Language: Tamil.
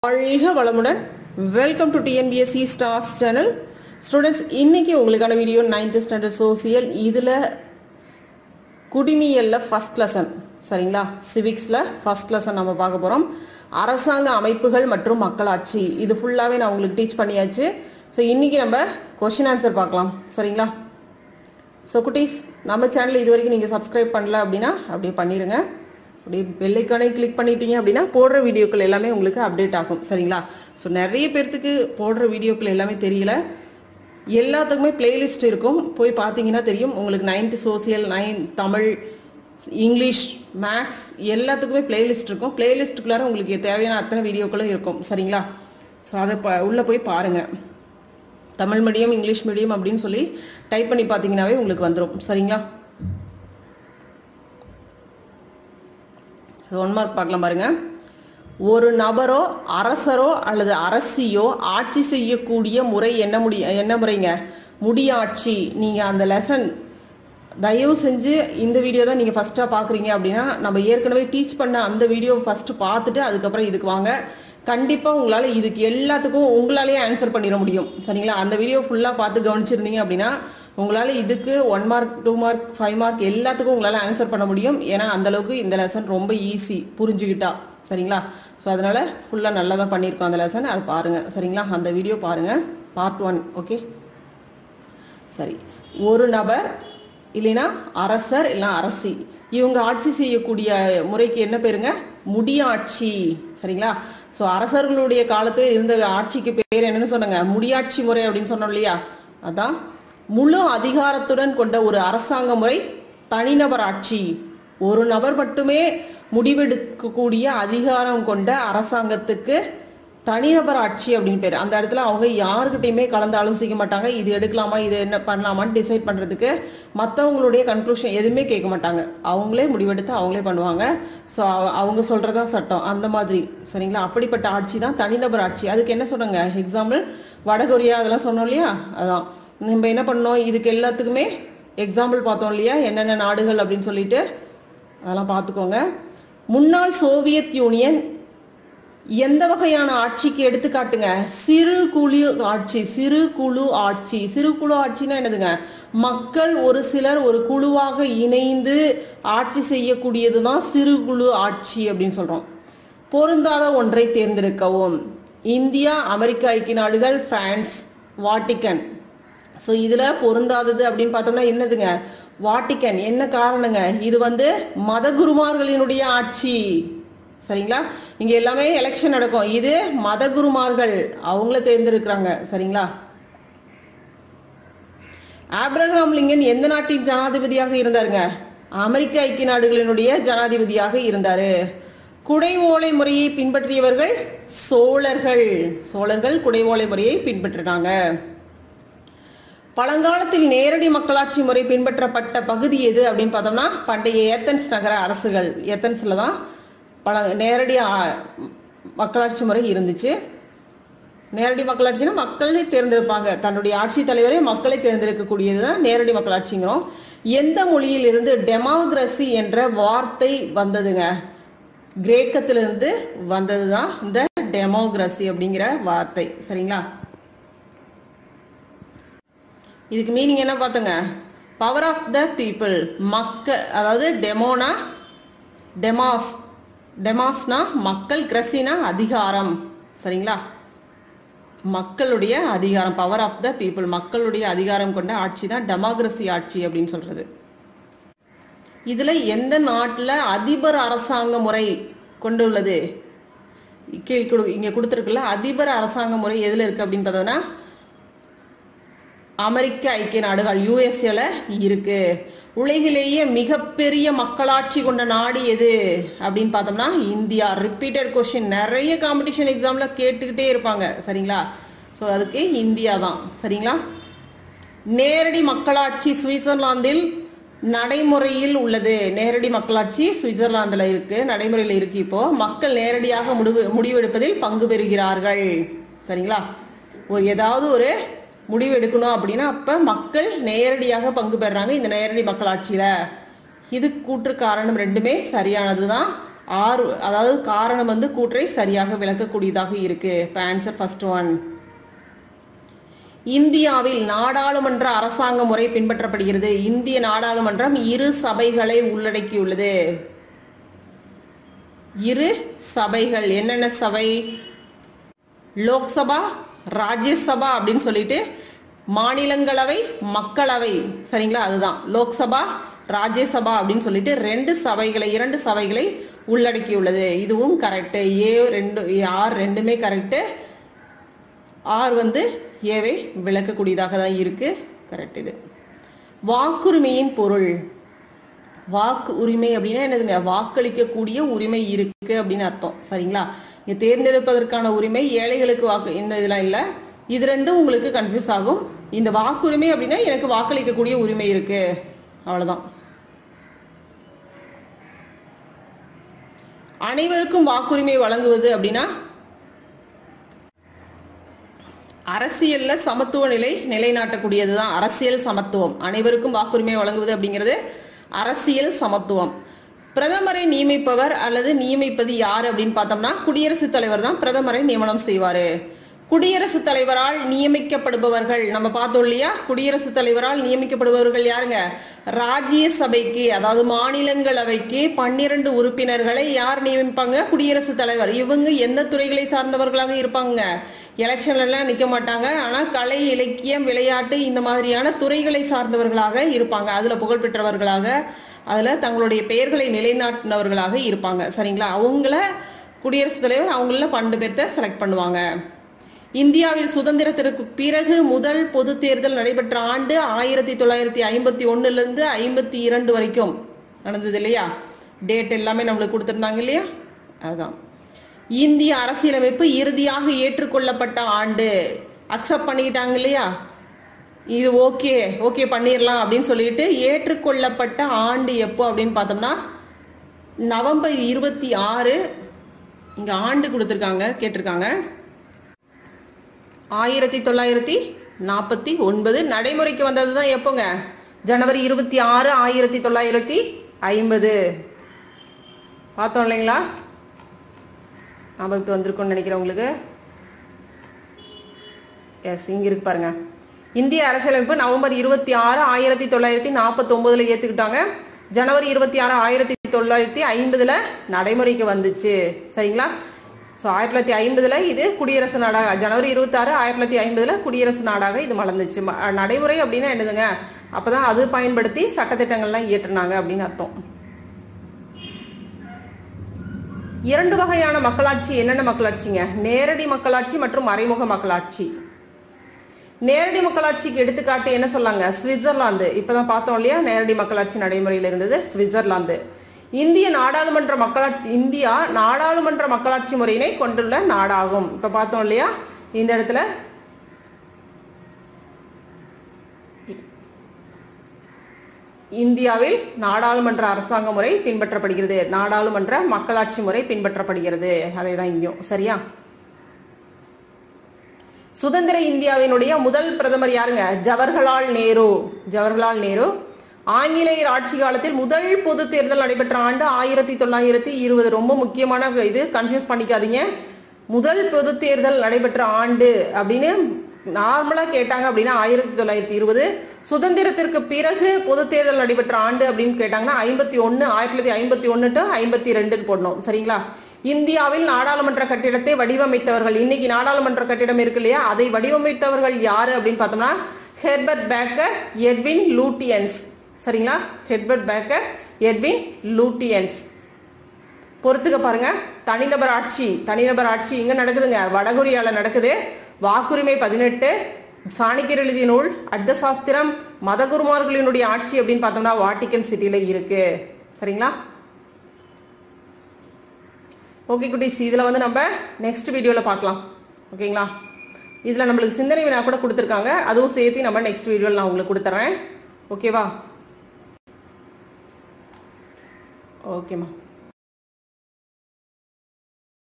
வாழ்க வளமுடன் welcome to TNPSC stars channel students இன்னைக்கு உங்களுக்கான வீடியோ நைன்த் ஸ்டாண்டர்ட் சோசியல் இதில் குடிமியல்ல ஃபர்ஸ்ட் லெசன் சரிங்களா சிவிக்ஸில் ஃபர்ஸ்ட் லெசன் நம்ம பார்க்க போகிறோம் அரசாங்க அமைப்புகள் மற்றும் மக்களாட்சி இது ஃபுல்லாகவே நான் உங்களுக்கு டீச் பண்ணியாச்சு ஸோ இன்னைக்கு நம்ம கொஷின் ஆன்சர் பார்க்கலாம் சரிங்களா ஸோ குட்டீஸ் நம்ம சேனல் இது வரைக்கும் நீங்கள் சப்ஸ்கிரைப் பண்ணல அப்படின்னா அப்படியே பண்ணிடுங்க அப்படியே பெல்லைக்கானே கிளிக் பண்ணிட்டீங்க அப்படின்னா போடுற வீடியோக்கள் எல்லாமே உங்களுக்கு அப்டேட் ஆகும் சரிங்களா ஸோ நிறைய பேர்த்துக்கு போடுற வீடியோக்கள் எல்லாமே தெரியல எல்லாத்துக்குமே பிளேலிஸ்ட் இருக்கும் போய் பார்த்தீங்கன்னா தெரியும் உங்களுக்கு ninth social nine Tamil English maths எல்லாத்துக்குமே பிளேலிஸ்ட் இருக்கும் பிளேலிஸ்ட்டுக்குள்ளார உங்களுக்கு தேவையான அத்தனை வீடியோக்களும் இருக்கும் சரிங்களா ஸோ அதை ப உள்ளே போய் பாருங்கள் தமிழ் மீடியம் இங்கிலீஷ் மீடியம் அப்படின்னு சொல்லி டைப் பண்ணி பார்த்தீங்கன்னாவே உங்களுக்கு வந்துடும் சரிங்களா ஒன் மார்க் பார்க்கலாம் பாருங்க ஒரு நபரோ அரசரோ அல்லது அரசியோ ஆட்சி செய்யக்கூடிய முறை என்ன முடி என்ன முறைங்க முடியாட்சி நீங்க அந்த லெசன் தயவு செஞ்சு இந்த வீடியோ தான் நீங்கள் ஃபஸ்ட்டாக பார்க்குறீங்க அப்படின்னா நம்ம ஏற்கனவே டீச் பண்ண அந்த வீடியோ ஃபஸ்ட்டு பார்த்துட்டு அதுக்கப்புறம் இதுக்கு வாங்க கண்டிப்பாக உங்களால் இதுக்கு எல்லாத்துக்கும் உங்களாலேயே ஆன்சர் பண்ணிட முடியும் சரிங்களா அந்த வீடியோ ஃபுல்லாக பார்த்து கவனிச்சிருந்தீங்க அப்படின்னா உங்களால் இதுக்கு one mark two mark five mark எல்லாத்துக்கும் உங்களால் ஆன்சர் பண்ண முடியும் ஏன்னா அந்த அளவுக்கு இந்த லெசன் ரொம்ப ஈஸி புரிஞ்சுக்கிட்டா சரிங்களா ஸோ அதனால ஃபுல்லாக நல்லா தான் பண்ணியிருக்கோம் அந்த லெசன் அதை பாருங்கள் சரிங்களா அந்த வீடியோ பாருங்கள் பார்ட் ஒன் ஓகே சரி ஒரு நபர் இல்லைன்னா அரசர் இல்லைன்னா அரசி இவங்க ஆட்சி செய்யக்கூடிய முறைக்கு என்ன பேருங்க முடியாட்சி சரிங்களா ஸோ அரசர்களுடைய காலத்தில் இருந்த ஆட்சிக்கு பேர் என்னன்னு சொன்னாங்க முடியாட்சி முறை அப்படின்னு சொன்னோம் இல்லையா அதான் முழு அதிகாரத்துடன் கொண்ட ஒரு அரசாங்க முறை தனிநபர் ஆட்சி ஒரு நபர் மட்டுமே முடிவெடுக்கக்கூடிய அதிகாரம் கொண்ட அரசாங்கத்துக்கு தனிநபர் ஆட்சி அப்படின்னு பேர் அந்த இடத்துல அவங்க யாருக்கிட்டையுமே கலந்து ஆலோசிக்க மாட்டாங்க இது எடுக்கலாமா இது என்ன பண்ணலாமான்னு டிசைட் பண்றதுக்கு மற்றவங்களுடைய கன்க்ளூஷன் எதுவுமே கேட்க மாட்டாங்க அவங்களே முடிவெடுத்து அவங்களே பண்ணுவாங்க ஸோ அவங்க சொல்றதா சட்டம் அந்த மாதிரி சரிங்களா அப்படிப்பட்ட ஆட்சி தான் தனிநபர் ஆட்சி அதுக்கு என்ன சொன்னாங்க எக்ஸாம்பிள் வடகொரியா அதெல்லாம் சொன்னோம் இல்லையா அதான் நம்ம என்ன பண்ணோம் இதுக்கு எல்லாத்துக்குமே எக்ஸாம்பிள் பார்த்தோம் இல்லையா என்னென்ன நாடுகள் அப்படின்னு சொல்லிட்டு அதெல்லாம் பார்த்துக்கோங்க முன்னாள் சோவியத் யூனியன் எந்த வகையான ஆட்சிக்கு எடுத்துக்காட்டுங்க சிறு குழு ஆட்சி சிறு குழு ஆட்சி சிறு குழு ஆட்சினா என்னதுங்க மக்கள் ஒரு சிலர் ஒரு குழுவாக இணைந்து ஆட்சி செய்யக்கூடியதுதான் சிறு குழு ஆட்சி அப்படின்னு சொல்றோம் பொருந்தாத ஒன்றை தேர்ந்தெடுக்கவும் இந்தியா அமெரிக்க ஐக்கிய நாடுகள் பிரான்ஸ் வாட்டிக்கன் ஸோ இதுல பொருந்தாதது அப்படின்னு பார்த்தோம்னா என்னதுங்க வாட்டிக்கன் என்ன காரணங்க இது வந்து மத குருமார்களினுடைய ஆட்சி சரிங்களா இங்க எல்லாமே எலெக்ஷன் நடக்கும் இது மத குருமார்கள் அவங்கள தேர்ந்தெடுக்கிறாங்க சரிங்களா ஆப்ரஹாம் லிங்கன் எந்த நாட்டின் ஜனாதிபதியாக இருந்தாருங்க அமெரிக்க ஐக்கிய நாடுகளினுடைய ஜனாதிபதியாக இருந்தாரு குடை ஓலை முறையை பின்பற்றியவர்கள் சோழர்கள் சோழர்கள் குடை ஓலை முறையை பின்பற்றினாங்க பழங்காலத்தில் நேரடி மக்களாட்சி முறை பின்பற்றப்பட்ட பகுதி எது அப்படின்னு பார்த்தோம்னா பண்டைய ஏத்தன்ஸ் நகர அரசுகள் ஏத்தன்ஸ்ல தான் பல நேரடி மக்களாட்சி முறை இருந்துச்சு நேரடி மக்களாட்சினா மக்களே தேர்ந்தெடுப்பாங்க தன்னுடைய ஆட்சி தலைவரை மக்களை தேர்ந்தெடுக்கக்கூடியது தான் நேரடி மக்களாட்சிங்கிறோம் எந்த மொழியில் இருந்து டெமோக்ரஸி என்ற வார்த்தை வந்ததுங்க கிரேக்கத்திலிருந்து வந்தது தான் இந்த டெமோக்ரஸி அப்படிங்கிற வார்த்தை சரிங்களா இதுக்கு மீனிங் என்ன பார்த்தங்க பவர் ஆஃப் த பீப்புள் மக்க அதாவது டெமோனா டெமாஸ் டெமாஸ்னா மக்கள் கிரசினா அதிகாரம் சரிங்களா மக்களுடைய அதிகாரம் பவர் ஆஃப் த பீப்புள் மக்களுடைய அதிகாரம் கொண்ட ஆட்சி தான் டெமோக்ரஸி ஆட்சி அப்படின்னு சொல்றது இதுல எந்த நாட்டில் அதிபர் அரசாங்க முறை கொண்டுள்ளது கீழ் கொடு இங்க கொடுத்துருக்குல்ல அதிபர் அரசாங்க முறை எதுல இருக்கு அப்படின்னு பார்த்தோம்னா அமெரிக்க ஐக்கிய நாடுகள் யூஎஸ்ஏல இருக்கு உலகிலேயே மிகப்பெரிய மக்களாட்சி கொண்ட நாடு எது அப்படின்னு பார்த்தோம்னா இந்தியா ரிப்பீட்டட் கொஸ்டின் நிறைய காம்படிஷன் எக்ஸாம்ல கேட்டுக்கிட்டே இருப்பாங்க சரிங்களா ஸோ அதுக்கு இந்தியா தான் சரிங்களா நேரடி மக்களாட்சி சுவிட்சர்லாந்தில் நடைமுறையில் உள்ளது நேரடி மக்களாட்சி சுவிட்சர்லாந்துல இருக்கு நடைமுறையில் இருக்கு இப்போ மக்கள் நேரடியாக முடிவு முடிவெடுப்பதில் பங்கு பெறுகிறார்கள் சரிங்களா ஒரு ஏதாவது ஒரு முடிவு எடுக்கணும் அப்படின்னா அப்ப மக்கள் நேரடியாக பங்கு பெறாங்க இந்த நேரடி மக்களாட்சியில இது கூற்று காரணம் ரெண்டுமே சரியானதுதான் ஆறு அதாவது காரணம் வந்து கூற்றை சரியாக விளக்கக்கூடியதாக இருக்கு இப்போ ஆன்சர் ஃபர்ஸ்ட் ஒன் இந்தியாவில் நாடாளுமன்ற அரசாங்க முறை பின்பற்றப்படுகிறது இந்திய நாடாளுமன்றம் இரு சபைகளை உள்ளடக்கியுள்ளது இரு சபைகள் என்னென்ன சபை லோக்சபா ராஜ்யசபா அப்படின்னு சொல்லிட்டு மாநிலங்களவை மக்களவை சரிங்களா அதுதான் லோக்சபா ராஜ்யசபா அப்படின்னு சொல்லிட்டு ரெண்டு சபைகளை இரண்டு சபைகளை உள்ளடக்கியுள்ளது இதுவும் கரெக்ட் ஏ ரெண்டு ஆர் ரெண்டுமே கரெக்ட் ஆர் வந்து ஏவை விளக்கக்கூடியதாக தான் இருக்கு கரெக்ட் இது வாக்குரிமையின் பொருள் வாக்கு உரிமை அப்படின்னா என்னதுங்க வாக்களிக்கக்கூடிய உரிமை இருக்கு அப்படின்னு அர்த்தம் சரிங்களா இங்க தேர்ந்தெடுப்பதற்கான உரிமை ஏழைகளுக்கு வாக்கு இந்த இதெல்லாம் இல்லை இது ரெண்டும் உங்களுக்கு கன்ஃபியூஸ் ஆகும் இந்த வாக்குரிமை அப்படின்னா எனக்கு வாக்களிக்கக்கூடிய உரிமை இருக்கு அவ்வளவுதான் அனைவருக்கும் வாக்குரிமை வழங்குவது அப்படின்னா அரசியல்ல சமத்துவ நிலை நிலைநாட்டக்கூடியதுதான் அரசியல் சமத்துவம் அனைவருக்கும் வாக்குரிமை வழங்குவது அப்படிங்கிறது அரசியல் சமத்துவம் பிரதமரை நியமிப்பவர் அல்லது நியமிப்பது யார் அப்படின்னு பார்த்தோம்னா குடியரசுத் தலைவர் தான் பிரதமரை நியமனம் செய்வாரு குடியரசுத் தலைவரால் நியமிக்கப்படுபவர்கள் நம்ம பார்த்தோம் இல்லையா குடியரசுத் தலைவரால் நியமிக்கப்படுபவர்கள் யாருங்க ராஜ்யசபைக்கு அதாவது மாநிலங்களவைக்கு பன்னிரண்டு உறுப்பினர்களை யார் நியமிப்பாங்க குடியரசுத் தலைவர் இவங்க எந்த துறைகளை சார்ந்தவர்களாக இருப்பாங்க எலெக்ஷன்ல எல்லாம் நிக்க மாட்டாங்க ஆனா கலை இலக்கியம் விளையாட்டு இந்த மாதிரியான துறைகளை சார்ந்தவர்களாக இருப்பாங்க அதுல புகழ் பெற்றவர்களாக அதுல தங்களுடைய பெயர்களை நிலைநாட்டினவர்களாக இருப்பாங்க சரிங்களா அவங்கள குடியரசுத் தலைவர் அவங்கள பன்னெண்டு பேர்த்த செலக்ட் பண்ணுவாங்க இந்தியாவில் சுதந்திரத்திற்கு பிறகு முதல் பொது தேர்தல் நடைபெற்ற ஆண்டு ஆயிரத்தி தொள்ளாயிரத்தி ஐம்பத்தி ஒண்ணுல இருந்து ஐம்பத்தி இரண்டு வரைக்கும் நடந்தது இல்லையா டேட் எல்லாமே நம்மளுக்கு கொடுத்திருந்தாங்க இல்லையா அதுதான் இந்திய அரசியலமைப்பு இறுதியாக ஏற்றுக்கொள்ளப்பட்ட ஆண்டு அக்செப்ட் பண்ணிக்கிட்டாங்க இல்லையா இது ஓகே ஓகே பண்ணிடலாம் அப்படின்னு சொல்லிட்டு ஏற்றுக்கொள்ளப்பட்ட ஆண்டு எப்போ அப்படின்னு பார்த்தோம்னா நவம்பர் இருபத்தி ஆறு இங்க ஆண்டு கொடுத்துருக்காங்க கேட்டிருக்காங்க ஆயிரத்தி தொள்ளாயிரத்தி நாற்பத்தி ஒன்பது நடைமுறைக்கு வந்தது தான் எப்போங்க ஜனவரி இருபத்தி ஆறு ஆயிரத்தி தொள்ளாயிரத்தி ஐம்பது பார்த்தோம் இல்லைங்களா ஞாபகத்து வந்திருக்கும்னு நினைக்கிறேன் உங்களுக்கு எஸ் இங்க இருக்கு பாருங்க இந்திய அரசியலமைப்பு நவம்பர் இருபத்தி ஆறு ஆயிரத்தி தொள்ளாயிரத்தி நாற்பத்தி ஒன்பதுல ஏத்துக்கிட்டாங்க ஜனவரி இருபத்தி ஆறு ஆயிரத்தி தொள்ளாயிரத்தி ஐம்பதுல நடைமுறைக்கு வந்துச்சு சரிங்களா ஸோ ஆயிரத்தி தொள்ளாயிரத்தி ஐம்பதுல இது குடியரசு நாடாக ஜனவரி இருபத்தி ஆறு ஆயிரத்தி தொள்ளாயிரத்தி ஐம்பதுல குடியரசு நாடாக இது மலர்ந்துச்சு ம- நடைமுறை அப்படின்னா என்னதுங்க அப்பதான் அது பயன்படுத்தி சட்டத்திட்டங்கள்லாம் இயற்றுனாங்க அப்படின்னு அர்த்தம் இரண்டு வகையான மக்களாட்சி என்னென்ன மக்களாட்சிங்க நேரடி மக்களாட்சி மற்றும் மறைமுக மக்களாட்சி நேரடி மக்களாட்சிக்கு எடுத்துக்காட்டு என்ன சொல்லாங்க சுவிட்சர்லாந்து இப்பதான் பார்த்தோம் இல்லையா நேரடி மக்களாட்சி நடைமுறையில் இருந்தது சுவிட்சர்லாந்து இந்திய நாடாளுமன்ற மக்களாட்சி இந்தியா நாடாளுமன்ற மக்களாட்சி முறையினை கொண்டுள்ள நாடாகும் இப்ப பார்த்தோம் இல்லையா இந்த இடத்துல இந்தியாவில் நாடாளுமன்ற அரசாங்க முறை பின்பற்றப்படுகிறது நாடாளுமன்ற மக்களாட்சி முறை பின்பற்றப்படுகிறது அதை தான் இங்கேயும் சரியா சுதந்திர இந்தியாவினுடைய முதல் பிரதமர் யாருங்க ஜவஹர்லால் நேரு ஜவஹர்லால் நேரு ஆங்கிலேயர் ஆட்சி காலத்தில் முதல் பொது தேர்தல் நடைபெற்ற ஆண்டு ஆயிரத்தி தொள்ளாயிரத்தி இருபது ரொம்ப முக்கியமான இது கன்ஃபியூஸ் பண்ணிக்காதீங்க முதல் பொது தேர்தல் நடைபெற்ற ஆண்டு அப்படின்னு நார்மலா கேட்டாங்க அப்படின்னா ஆயிரத்தி தொள்ளாயிரத்தி இருபது சுதந்திரத்திற்கு பிறகு பொது தேர்தல் நடைபெற்ற ஆண்டு அப்படின்னு கேட்டாங்கன்னா ஐம்பத்தி ஒன்னு ஆயிரத்தி தொள்ளாயிரத்தி ஐம்பத்தி ஒன்னு டு ஐம்பத்தி ரெண்டுன்னு போடணும் சரிங்களா இந்தியாவில் நாடாளுமன்ற கட்டிடத்தை வடிவமைத்தவர்கள் இன்னைக்கு நாடாளுமன்ற கட்டிடம் இருக்கு இல்லையா அதை வடிவமைத்தவர்கள் யாரு அப்படின்னு பார்த்தோம்னா ஹெர்பர்ட் பேக்கர் எட்வின் லூட்டியன்ஸ் சரிங்களா ஹெர்பர்ட் பேக்கர் எட்வின் லூட்டியன்ஸ் பொறுத்துக்க பாருங்க தனிநபர் ஆட்சி தனிநபர் ஆட்சி இங்க நடக்குதுங்க வடகொரியால நடக்குது வாக்குரிமை பதினெட்டு சாணக்கியர் எழுதிய நூல் அர்த்த சாஸ்திரம் மதகுருமார்களினுடைய ஆட்சி அப்படின்னு பார்த்தோம்னா வாட்டிக்கன் சிட்டில இருக்கு சரிங்களா ஓகே குட்டீஸ் இதில் வந்து நம்ம நெக்ஸ்ட் வீடியோவில் பார்க்கலாம் ஓகேங்களா இதில் நம்மளுக்கு சிந்தனை வினா கூட கொடுத்துருக்காங்க அதுவும் சேர்த்து நம்ம நெக்ஸ்ட் வீடியோவில் நான் உங்களுக்கு கொடுத்துட்றேன் ஓகேவா ஓகேம்மா